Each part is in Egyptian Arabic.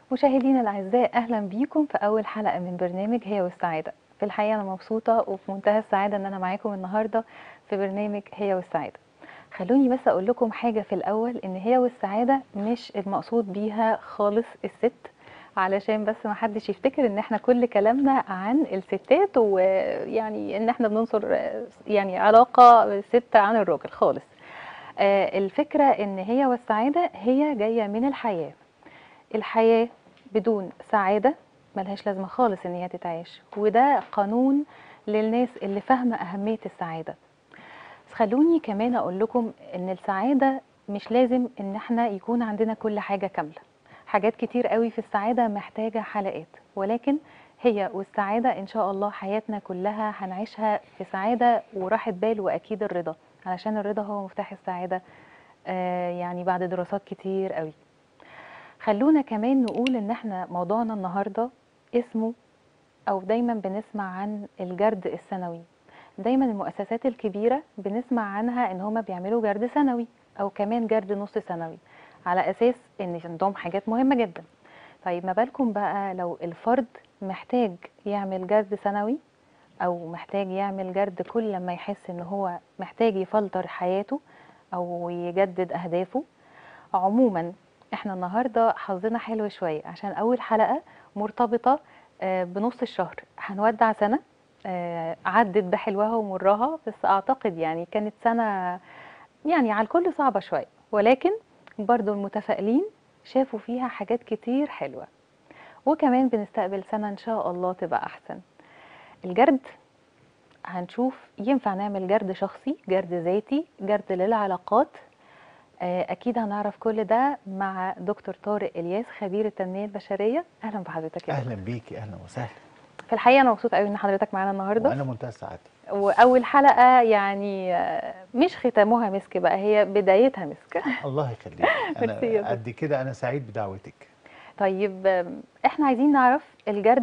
مشاهدينا الاعزاء اهلا بيكم في اول حلقه من برنامج هي والسعاده في الحقيقه انا مبسوطه وفي منتهى السعاده ان انا معاكم النهارده في برنامج هي والسعاده خلوني بس اقول لكم حاجه في الاول ان هي والسعاده مش المقصود بيها خالص الست علشان بس ما حدش يفتكر ان احنا كل كلامنا عن الستات ويعني ان احنا بننصر يعني علاقه الست عن الراجل خالص آه، الفكره ان هي والسعاده هي جايه من الحياه الحياة بدون سعادة ملهاش لازمة خالص إن هي تتعاش وده قانون للناس اللي فاهمة أهمية السعادة بس خلوني كمان أقول لكم إن السعادة مش لازم إن احنا يكون عندنا كل حاجة كاملة حاجات كتير قوي في السعادة محتاجة حلقات ولكن هي والسعادة إن شاء الله حياتنا كلها هنعيشها في سعادة وراحة بال وأكيد الرضا علشان الرضا هو مفتاح السعادة آه يعني بعد دراسات كتير قوي خلونا كمان نقول ان احنا موضوعنا النهارده اسمه او دايما بنسمع عن الجرد السنوي دايما المؤسسات الكبيره بنسمع عنها ان هما بيعملوا جرد سنوي او كمان جرد نص سنوي على اساس ان عندهم حاجات مهمه جدا طيب ما بالكم بقى لو الفرد محتاج يعمل جرد سنوي او محتاج يعمل جرد كل لما يحس ان هو محتاج يفلتر حياته او يجدد اهدافه عموما احنا النهارده حظنا حلو شويه عشان اول حلقه مرتبطه آه، بنص الشهر هنودع سنه آه، عدت بحلوها ومرها بس اعتقد يعني كانت سنه يعني على الكل صعبه شويه ولكن برضو المتفائلين شافوا فيها حاجات كتير حلوه وكمان بنستقبل سنه ان شاء الله تبقى احسن الجرد هنشوف ينفع نعمل جرد شخصي جرد ذاتي جرد للعلاقات آه، اكيد هنعرف كل ده مع دكتور طارق الياس خبير التنميه البشريه اهلا بحضرتك يا اهلا بيكي اهلا وسهلا دكتور. في الحقيقه انا مبسوطه قوي ان حضرتك معانا النهارده وانا منتهى السعاده واول حلقه يعني آه، مش ختامها مسك بقى هي بدايتها مسك الله يخليك ميرسي يا انا دكتور. قد كده انا سعيد بدعوتك طيب آم، احنا عايزين نعرف الجرد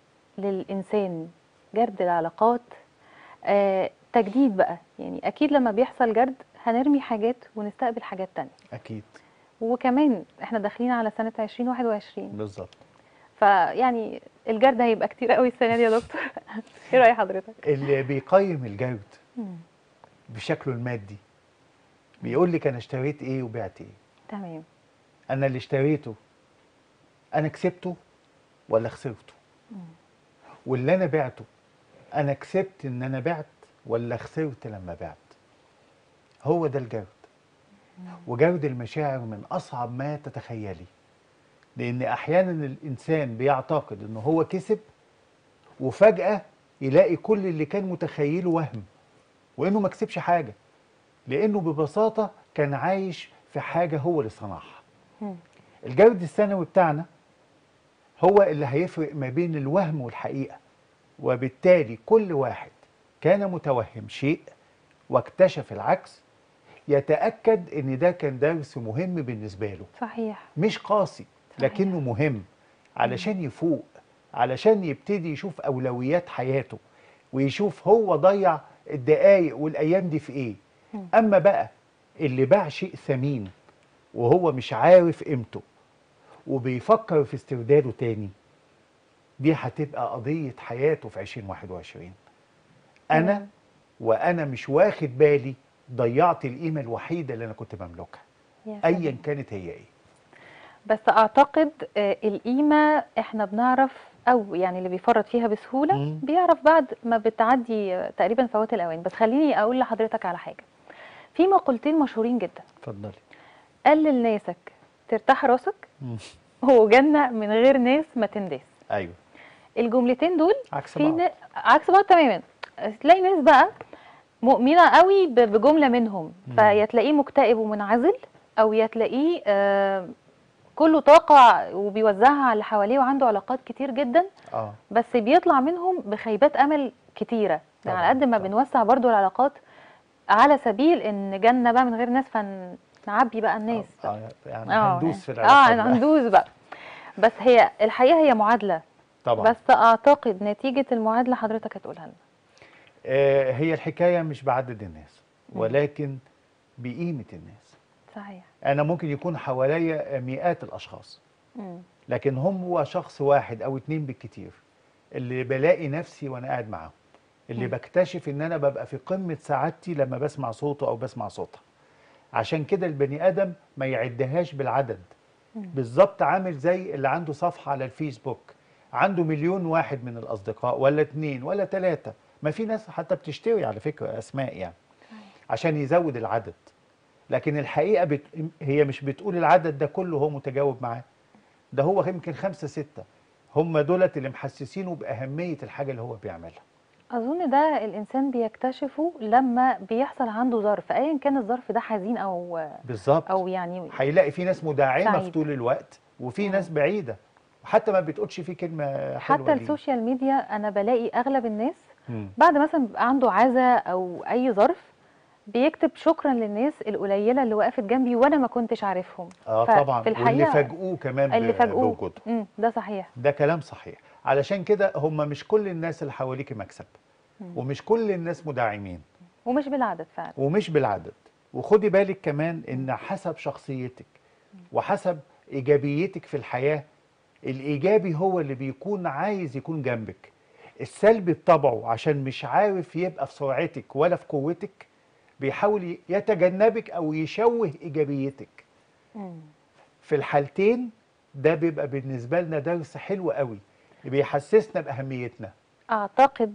للانسان جرد العلاقات آه، تجديد بقى يعني اكيد لما بيحصل جرد هنرمي حاجات ونستقبل حاجات تانية اكيد وكمان احنا داخلين على سنه 2021 بالظبط فيعني الجرد هيبقى كتير قوي السنه دي يا دكتور ايه راي حضرتك اللي بيقيم الجود بشكله المادي بيقول لك انا اشتريت ايه وبعت ايه تمام انا اللي اشتريته انا كسبته ولا خسرته واللي انا بعته انا كسبت ان انا بعت ولا خسرت لما بعت هو ده الجرد وجرد المشاعر من اصعب ما تتخيلي لان احيانا الانسان بيعتقد ان هو كسب وفجاه يلاقي كل اللي كان متخيله وهم وانه ما كسبش حاجه لانه ببساطه كان عايش في حاجه هو اللي صنعها مم. الجرد السنوي بتاعنا هو اللي هيفرق ما بين الوهم والحقيقه وبالتالي كل واحد كان متوهم شيء واكتشف العكس يتاكد ان ده كان درس مهم بالنسبه له صحيح مش قاسي صحيح. لكنه مهم علشان يفوق علشان يبتدي يشوف اولويات حياته ويشوف هو ضيع الدقايق والايام دي في ايه مم. اما بقى اللي باع شيء ثمين وهو مش عارف قيمته وبيفكر في استرداده تاني دي هتبقى قضية حياته في 2021 أنا تمام. وأنا مش واخد بالي ضيعت القيمة الوحيدة اللي أنا كنت بملكها يا أيا سلام. كانت هي إيه بس اعتقد آه، القيمه احنا بنعرف او يعني اللي بيفرط فيها بسهوله مم. بيعرف بعد ما بتعدي آه، تقريبا فوات الاوان بس خليني اقول لحضرتك على حاجه في مقولتين مشهورين جدا اتفضلي قلل ناسك ترتاح راسك وجنة من غير ناس ما تنداس أيوه الجملتين دول عكس في بعض نا... عكس بعض تماما تلاقي ناس بقى مؤمنة قوي ب- بجملة منهم مم. فيا تلاقيه مكتئب ومنعزل او يا تلاقيه آه كله طاقة وبيوزعها على اللي حواليه وعنده علاقات كتير جدا اه بس بيطلع منهم بخيبات امل كتيرة يعني على طبعاً، قد ما طبعاً. بنوسع برضو العلاقات على سبيل ان جنة بقى من غير ناس فنعبي بقى الناس بقى. آه، يعني اه هندوس في اه العلاقات بقى. هندوس بقى بس هي الحقيقة هي معادلة طبعا بس اعتقد نتيجة المعادلة حضرتك هتقولها لنا آه هي الحكاية مش بعدد الناس مم. ولكن بقيمة الناس صحيح أنا ممكن يكون حواليا مئات الأشخاص مم. لكن هم هو شخص واحد او اتنين بالكتير اللي بلاقي نفسي وانا قاعد معاهم اللي مم. بكتشف ان انا ببقى في قمة سعادتي لما بسمع صوته او بسمع صوتها عشان كده البني ادم ما يعدهاش بالعدد مم. بالظبط عامل زي اللي عنده صفحة على الفيسبوك عنده مليون واحد من الأصدقاء ولا اتنين ولا تلاتة ما في ناس حتى بتشتري على فكرة أسماء يعني عشان يزود العدد لكن الحقيقة بت... هي مش بتقول العدد ده كله هو متجاوب معاه ده هو يمكن خمسة ستة هم دولت اللي محسسينه بأهمية الحاجة اللي هو بيعملها اظن ده الانسان بيكتشفه لما بيحصل عنده ظرف ايا كان الظرف ده حزين او بالظبط او يعني هيلاقي في ناس مداعمة في سعيد. طول الوقت وفي مم. ناس بعيدة حتى ما بتقولش فيه كلمة حلوة حتى ليه. السوشيال ميديا انا بلاقي اغلب الناس مم. بعد مثلا بيبقى عنده عزاء او اي ظرف بيكتب شكرا للناس القليله اللي وقفت جنبي وانا ما كنتش عارفهم اه ف- طبعا في واللي الحقيقة- فاجئوه كمان اللي ب- فاجئوه بوجوده امم ده صحيح ده كلام صحيح علشان كده هم مش كل الناس اللي حواليك مكسب مم. ومش كل الناس مداعمين ومش بالعدد فعلا ومش بالعدد وخدي بالك كمان ان حسب شخصيتك وحسب ايجابيتك في الحياة الايجابي هو اللي بيكون عايز يكون جنبك السلبي بطبعه عشان مش عارف يبقى في سرعتك ولا في قوتك بيحاول يتجنبك او يشوه ايجابيتك مم. في الحالتين ده بيبقى بالنسبة لنا درس حلو قوي بيحسسنا بأهميتنا اعتقد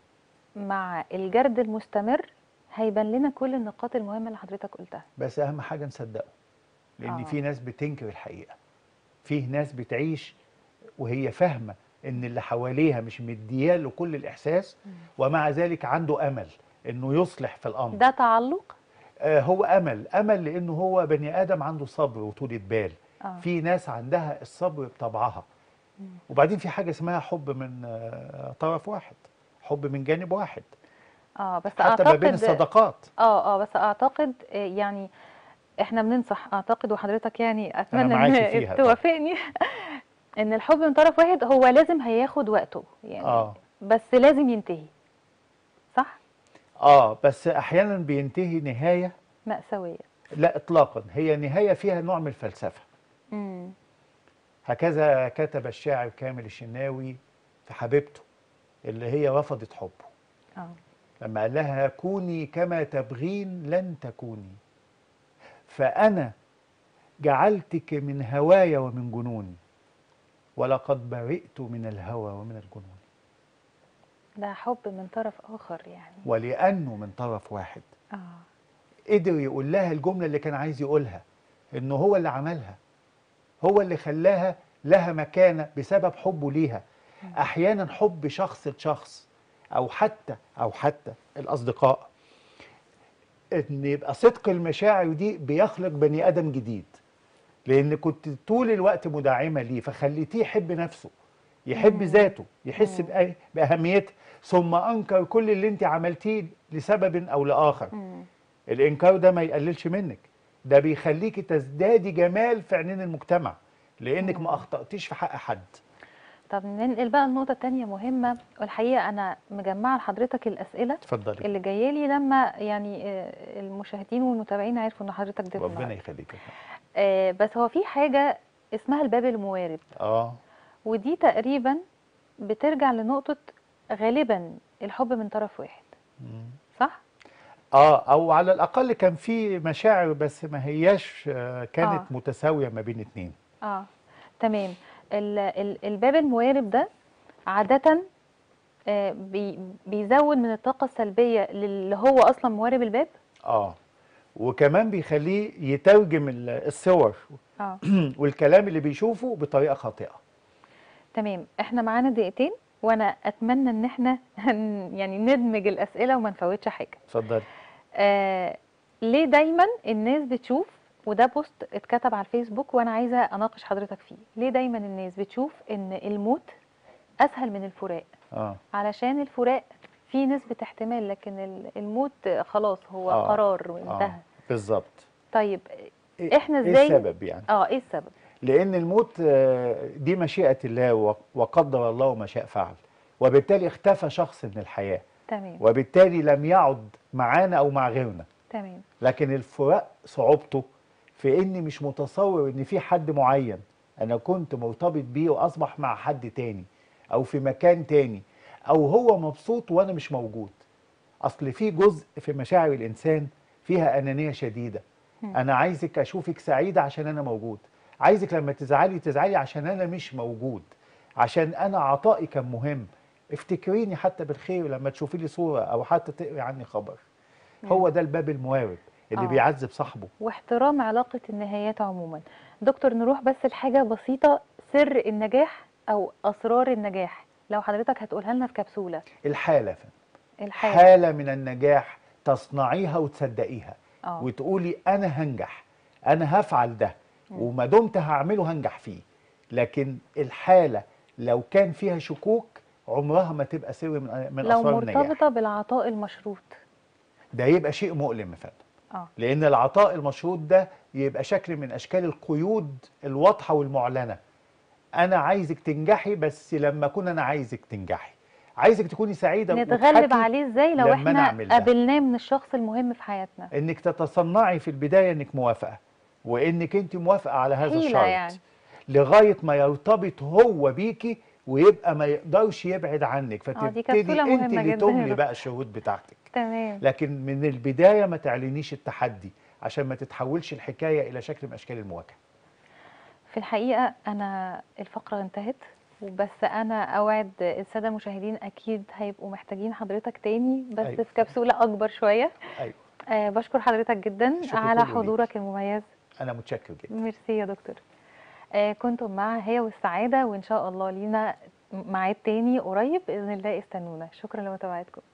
مع الجرد المستمر هيبان لنا كل النقاط المهمه اللي حضرتك قلتها بس أهم حاجة نصدقه لأن آه. في ناس بتنكر الحقيقة فيه ناس بتعيش وهي فاهمة إن اللي حواليها مش مدياله كل الإحساس ومع ذلك عنده أمل إنه يصلح في الأمر ده تعلق آه هو أمل أمل لأنه هو بني آدم عنده صبر وطولة بال آه. في ناس عندها الصبر بطبعها وبعدين في حاجة اسمها حب من آه، طرف واحد حب من جانب واحد اه بس حتى اعتقد ما بين الصداقات اه اه بس اعتقد آه، يعني احنا بننصح اعتقد وحضرتك يعني اتمنى معاكي ان فيها طبعا. توافقني ان الحب من طرف واحد هو لازم هياخد وقته يعني اه بس لازم ينتهي صح اه بس احيانا بينتهي نهايه مأساوية لا اطلاقا هي نهايه فيها نوع من الفلسفه امم هكذا كتب الشاعر كامل الشناوي في حبيبته اللي هي رفضت حبه اه لما قال لها كوني كما تبغين لن تكوني فانا جعلتك من هواي ومن جنوني ولقد برئت من الهوى ومن الجنون ده حب من طرف اخر يعني ولانه من طرف واحد اه قدر يقول لها الجملة اللي كان عايز يقولها انه هو اللي عملها هو اللي خلاها لها مكانة بسبب حبه ليها احيانا حب شخص لشخص او حتى او حتى الاصدقاء ان يبقى صدق المشاعر دي بيخلق بني ادم جديد لان كنت طول الوقت مداعمة ليه فخليتيه يحب نفسه يحب مم. ذاته يحس مم. بأ- باهميتها ثم انكر كل اللي انت عملتيه لسبب او لاخر امم الانكار ده ما يقللش منك ده بيخليكي تزدادي جمال في عينين المجتمع لانك مم. ما اخطاتيش في حق حد طب ننقل بقى النقطة التانية مهمة والحقيقة أنا مجمعة لحضرتك الأسئلة اتفضلي اللي جايه لي لما يعني آه، المشاهدين والمتابعين عرفوا إن حضرتك ضيف ربنا النهاردة. يخليك آه بس هو في حاجة اسمها الباب الموارب اه ودي تقريبا بترجع لنقطة غالبا الحب من طرف واحد مم. صح؟ اه او على الاقل كان في مشاعر بس ما هياش آه، كانت آه. متساويه ما بين اتنين اه تمام ال ال الباب الموارب ده عادة آه بي بيزود من الطاقة السلبية اللي هو أصلا موارب الباب اه وكمان بيخليه يترجم ال- الصور اه والكلام اللي بيشوفه بطريقه خاطئه تمام احنا معانا دقيقتين وانا اتمنى ان احنا هن- يعني ندمج الاسئله وما نفوتش حاجه اتفضلي آه ليه دايما الناس بتشوف وده بوست اتكتب على الفيسبوك وانا عايزه اناقش حضرتك فيه ليه دايما الناس بتشوف ان الموت اسهل من الفراق اه علشان الفراق فيه نسبه احتمال لكن ال- الموت خلاص هو آه. قرار وانتهى اه بالظبط طيب إيه- إحنا ايه إزاي- السبب يعني اه ايه السبب لأن الموت آه، دي مشيئة الله و- وقدر الله ما شاء فعل وبالتالي اختفى شخص من الحياة تمام وبالتالي لم يعد معانا أو مع غيرنا تمام لكن الفراق صعوبته في إني مش متصور إن في حد معين انا كنت مرتبط بيه واصبح مع حد تاني او في مكان تاني او هو مبسوط وانا مش موجود اصل في جزء في مشاعر الانسان فيها انانيه شديده مم. انا عايزك اشوفك سعيده عشان انا موجود عايزك لما تزعلي تزعلي عشان انا مش موجود عشان انا عطائي كان مهم افتكريني حتى بالخير لما تشوفي لي صوره او حتى تقري عني خبر هو ده الباب الموارب اللي آه. بيعذب صاحبه واحترام علاقة النهايات عموما دكتور نروح بس لحاجة بسيطة سر النجاح أو أسرار النجاح لو حضرتك هتقولها لنا في كبسولة الحاله فن. الحالة حاله من النجاح تصنعيها وتصدقيها اه وتقولي انا هنجح انا هفعل ده وما دمت هعمله هنجح فيه لكن الحاله لو كان فيها شكوك عمرها ما تبقى سر من من لو اسرار النجاح مرتبطة بالعطاء المشروط ده يبقى شيء مؤلم يا فندم اه لان العطاء المشروط ده يبقى شكل من اشكال القيود الواضحه والمعلنه انا عايزك تنجحي بس لما اكون انا عايزك تنجحي عايزك تكوني سعيده نتغلب وتضحكي عليه ازاي لو لما احنا نعمل ده. قابلناه من الشخص المهم في حياتنا انك تتصنعي في البدايه انك موافقه وانك انت موافقه على هذا حيلة الشرط يعني. لغايه ما يرتبط هو بيكي ويبقى ما يقدرش يبعد عنك آه، دي فتبتدي كبسولة انت مهمة اللي جدا يا تملي دكتور. بقى الشهود بتاعتك تمام لكن من البدايه ما تعلنيش التحدي عشان ما تتحولش الحكايه الى شكل من اشكال المواجهه في الحقيقة أنا الفقرة انتهت وبس أنا أوعد السادة المشاهدين أكيد هيبقوا محتاجين حضرتك تاني بس أيوة. في كبسولة أكبر شوية ايوه أه بشكر حضرتك جدا الشكر على كله ليك. حضورك المميز انا متشكر جدا ميرسي يا دكتور أه كنتم مع هي والسعادة وإن شاء الله لينا ميعاد تاني قريب بإذن الله استنونا شكرا لمتابعتكم